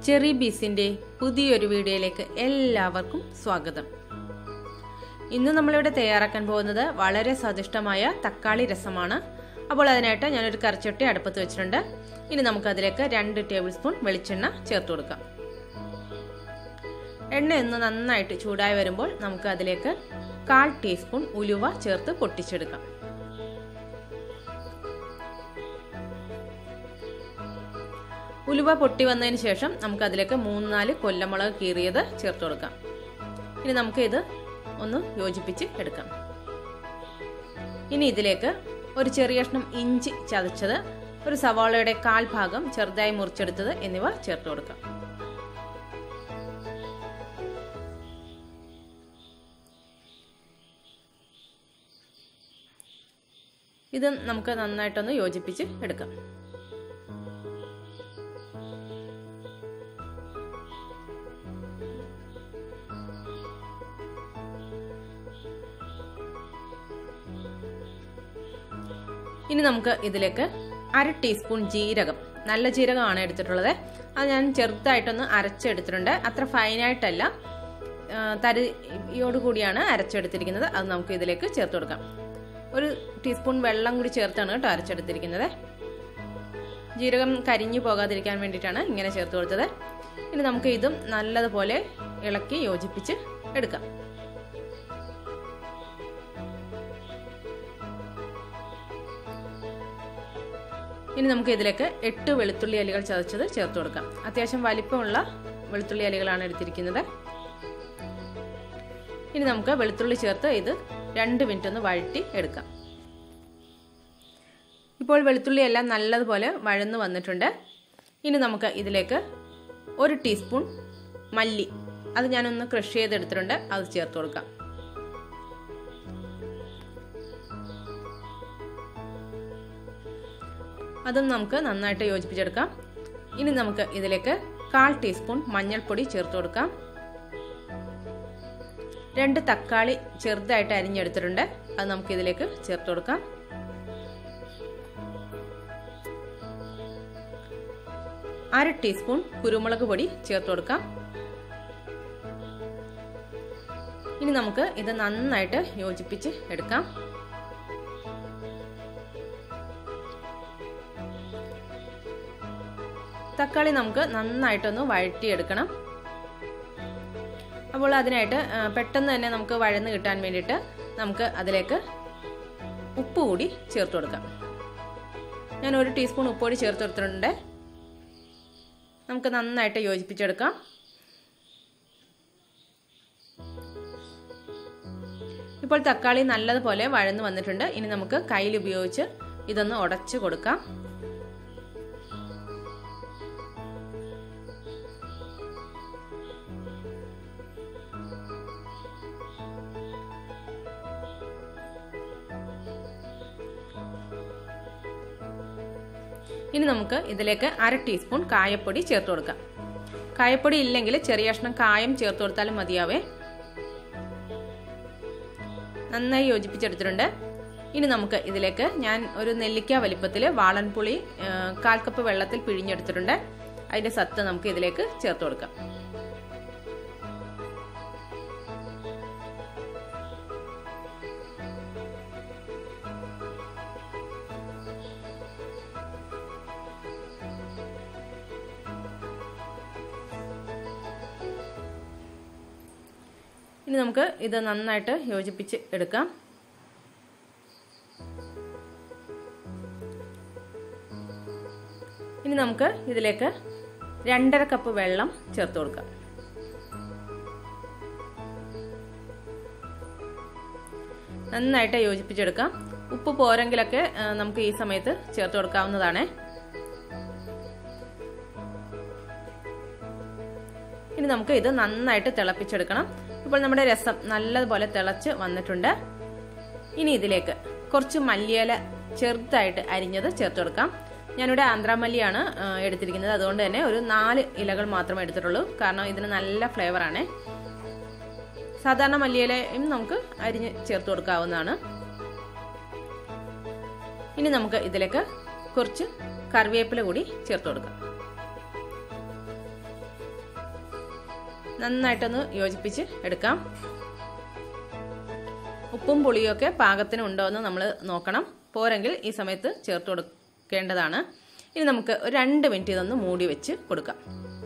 cherry ബീസിൻ്റെ പുതിയൊരു വീഡിയോയിലേക്ക് എല്ലാവർക്കും സ്വാഗതം ഇന്ന് നമ്മളിവിടെ തയ്യാറാക്കാൻ പോകുന്നത് വളരെ സ്വാദിഷ്ടമായ തക്കാളി രസമാണ് അപ്പോൾ അതിനായിട്ട് ഞാനൊരു കറിച്ചട്ടി അടുപ്പത്ത് വെച്ചിട്ടുണ്ട് ഇനി നമുക്ക് അതിലേക്ക് രണ്ട് ടേബിൾ സ്പൂൺ വെളിച്ചെണ്ണ ചേർത്ത് കൊടുക്കാം എണ്ണ ഒന്ന് നന്നായിട്ട് ചൂടായി വരുമ്പോൾ നമുക്ക് അതിലേക്ക് കാൽ ടീസ്പൂൺ ഉലുവ ചേർത്ത് പൊട്ടിച്ചെടുക്കാം ഉലുവ പൊട്ടി വന്നതിന് ശേഷം നമുക്ക് അതിലേക്ക് മൂന്ന് നാല് കൊല്ലമുളക് കീറിയത് ചേർത്ത് കൊടുക്കാം ഇനി നമുക്ക് ഇത് ഒന്ന് യോജിപ്പിച്ച് എടുക്കാം ഇനി ഇതിലേക്ക് ഒരു ചെറിയ കഷ്ണം ഇഞ്ചി ചതച്ചത് ഒരു സവാളയുടെ കാൽ ഭാഗം ചെറുതായി മുറിച്ചെടുത്തത് എന്നിവ ചേർത്ത് കൊടുക്കാം ഇത് നമുക്ക് നന്നായിട്ടൊന്ന് യോജിപ്പിച്ച് എടുക്കാം ഇനി നമുക്ക് ഇതിലേക്ക് അര ടീസ്പൂൺ ജീരകം നല്ല ജീരകമാണ് എടുത്തിട്ടുള്ളത് അത് ഞാൻ ചെറുതായിട്ടൊന്ന് അരച്ചെടുത്തിട്ടുണ്ട് അത്ര ഫൈനായിട്ടല്ല തരിയോട് കൂടിയാണ് അരച്ചെടുത്തിരിക്കുന്നത് അത് നമുക്ക് ഇതിലേക്ക് ചേർത്ത് കൊടുക്കാം ഒരു ടീസ്പൂൺ വെള്ളം കൂടി ചേർത്താണ് കേട്ടോ അരച്ചെടുത്തിരിക്കുന്നത് ജീരകം കരിഞ്ഞു പോകാതിരിക്കാൻ വേണ്ടിയിട്ടാണ് ഇങ്ങനെ ചേർത്ത് കൊടുത്തത് ഇനി നമുക്ക് ഇതും നല്ലതുപോലെ ഇളക്കി യോജിപ്പിച്ച് എടുക്കാം ഇനി നമുക്ക് ഇതിലേക്ക് എട്ട് വെളുത്തുള്ളി അലികൾ ചതച്ചത് ചേർത്ത് കൊടുക്കാം അത്യാവശ്യം വലിപ്പമുള്ള വെളുത്തുള്ളി അലികളാണ് എടുത്തിരിക്കുന്നത് ഇനി നമുക്ക് വെളുത്തുള്ളി ചേർത്ത് ഇത് രണ്ട് മിനിറ്റ് ഒന്ന് വഴറ്റി എടുക്കാം ഇപ്പോൾ വെളുത്തുള്ളി എല്ലാം നല്ലതുപോലെ വഴന്നു വന്നിട്ടുണ്ട് ഇനി നമുക്ക് ഇതിലേക്ക് ഒരു ടീസ്പൂൺ മല്ലി അത് ഞാനൊന്ന് ക്രഷ് ചെയ്തെടുത്തിട്ടുണ്ട് അത് ചേർത്ത് കൊടുക്കാം അതും നമുക്ക് നന്നായിട്ട് യോജിപ്പിച്ചെടുക്കാം ഇനി നമുക്ക് ഇതിലേക്ക് കാൽ ടീസ്പൂൺ മഞ്ഞൾപ്പൊടി ചേർത്ത് കൊടുക്കാം രണ്ട് തക്കാളി ചെറുതായിട്ട് അരിഞ്ഞെടുത്തിട്ടുണ്ട് അത് നമുക്ക് ഇതിലേക്ക് ചേർത്ത് കൊടുക്കാം അര ടീസ്പൂൺ കുരുമുളക് പൊടി ചേർത്ത് കൊടുക്കാം ഇനി നമുക്ക് ഇത് നന്നായിട്ട് യോജിപ്പിച്ച് എടുക്കാം തക്കാളി നമുക്ക് നന്നായിട്ടൊന്ന് വഴറ്റിയെടുക്കണം അപ്പോൾ അതിനായിട്ട് പെട്ടെന്ന് തന്നെ നമുക്ക് വഴന്ന് കിട്ടാൻ വേണ്ടിയിട്ട് നമുക്ക് അതിലേക്ക് ഉപ്പ് കൂടി ചേർത്ത് കൊടുക്കാം ഞാൻ ഒരു ടീസ്പൂൺ ഉപ്പ് കൂടി ചേർത്ത് കൊടുത്തിട്ടുണ്ട് നമുക്ക് നന്നായിട്ട് യോജിപ്പിച്ചെടുക്കാം ഇപ്പോൾ തക്കാളി നല്ലതുപോലെ വഴന്ന് വന്നിട്ടുണ്ട് ഇനി നമുക്ക് കയ്യിൽ ഉപയോഗിച്ച് ഇതൊന്ന് ഉടച്ചു കൊടുക്കാം ഇനി നമുക്ക് ഇതിലേക്ക് അര ടീസ്പൂൺ കായപ്പൊടി ചേർത്ത് കൊടുക്കാം കായപ്പൊടി ഇല്ലെങ്കിൽ ചെറിയ കഷ്ണം കായം ചേർത്ത് കൊടുത്താലും മതിയാവേ നന്നായി യോജിപ്പിച്ചെടുത്തിട്ടുണ്ട് ഇനി നമുക്ക് ഇതിലേക്ക് ഞാൻ ഒരു നെല്ലിക്ക വലിപ്പത്തിൽ വാളൻപുളി കാൽ കപ്പ് വെള്ളത്തിൽ പിഴിഞ്ഞെടുത്തിട്ടുണ്ട് അതിൻ്റെ സത്ത് നമുക്ക് ഇതിലേക്ക് ചേർത്ത് കൊടുക്കാം ഇനി നമുക്ക് ഇത് നന്നായിട്ട് യോജിപ്പിച്ച് എടുക്കാം ഇനി നമുക്ക് ഇതിലേക്ക് രണ്ടര കപ്പ് വെള്ളം ചേർത്ത് കൊടുക്കാം നന്നായിട്ട് യോജിപ്പിച്ചെടുക്കാം ഉപ്പ് പോരെങ്കിലൊക്കെ നമുക്ക് ഈ സമയത്ത് ചേർത്ത് കൊടുക്കാവുന്നതാണ് ഇനി നമുക്ക് ഇത് നന്നായിട്ട് തിളപ്പിച്ചെടുക്കണം ഇപ്പോൾ നമ്മുടെ രസം നല്ലതുപോലെ തിളച്ച് വന്നിട്ടുണ്ട് ഇനി ഇതിലേക്ക് കുറച്ച് മല്ലിയില ചെറുതായിട്ട് അരിഞ്ഞത് ചേർത്ത് കൊടുക്കാം ഞാനിവിടെ ആന്ധ്രാമല്ലിയാണ് എടുത്തിരിക്കുന്നത് അതുകൊണ്ട് തന്നെ ഒരു നാല് ഇലകൾ മാത്രമേ എടുത്തിട്ടുള്ളൂ കാരണം ഇതിന് നല്ല ഫ്ലേവറാണ് സാധാരണ മല്ലിയിലയും നമുക്ക് അരിഞ്ഞ് ചേർത്ത് കൊടുക്കാവുന്നതാണ് ഇനി നമുക്ക് ഇതിലേക്ക് കുറച്ച് കറിവേപ്പില കൂടി ചേർത്ത് കൊടുക്കാം നന്നായിട്ടൊന്ന് യോജിപ്പിച്ച് എടുക്കാം ഉപ്പും പുളിയൊക്കെ പാകത്തിന് ഉണ്ടോ എന്ന് നമ്മൾ നോക്കണം പോരെങ്കിൽ ഈ സമയത്ത് ചേർത്ത് കൊടുക്കേണ്ടതാണ് ഇനി നമുക്ക് ഒരു രണ്ട് മിനിറ്റ് ഇതൊന്ന് മൂടി വെച്ച് കൊടുക്കാം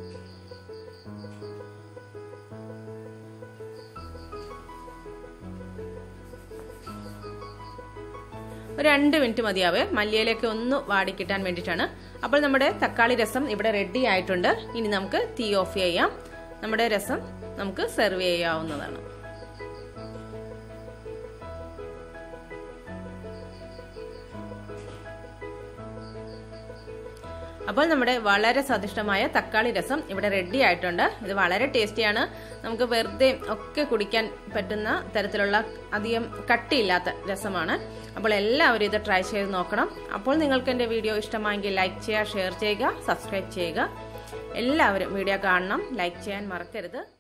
ഒരു രണ്ട് മിനിറ്റ് മതിയാവേ മല്ലിയിലേക്ക് ഒന്ന് വാടിക്കിട്ടാൻ വേണ്ടിയിട്ടാണ് അപ്പോൾ നമ്മുടെ തക്കാളി രസം ഇവിടെ റെഡി ആയിട്ടുണ്ട് ഇനി നമുക്ക് തീ ഓഫ് ചെയ്യാം നമ്മുടെ രസം നമുക്ക് സെർവ് ചെയ്യാവുന്നതാണ് അപ്പോൾ നമ്മുടെ വളരെ സ്വാദിഷ്ടമായ തക്കാളി രസം ഇവിടെ റെഡി ആയിട്ടുണ്ട് ഇത് വളരെ ടേസ്റ്റിയാണ് നമുക്ക് വെറുതെ ഒക്കെ കുടിക്കാൻ പറ്റുന്ന തരത്തിലുള്ള അധികം കട്ടിയില്ലാത്ത രസമാണ് അപ്പോൾ എല്ലാവരും ഇത് ട്രൈ ചെയ്ത് നോക്കണം അപ്പോൾ നിങ്ങൾക്ക് എൻ്റെ വീഡിയോ ഇഷ്ടമായെങ്കിൽ ലൈക്ക് ചെയ്യുക ഷെയർ ചെയ്യുക സബ്സ്ക്രൈബ് ചെയ്യുക എല്ലാവരും വീഡിയോ കാണണം ലൈക്ക് ചെയ്യാൻ മറക്കരുത്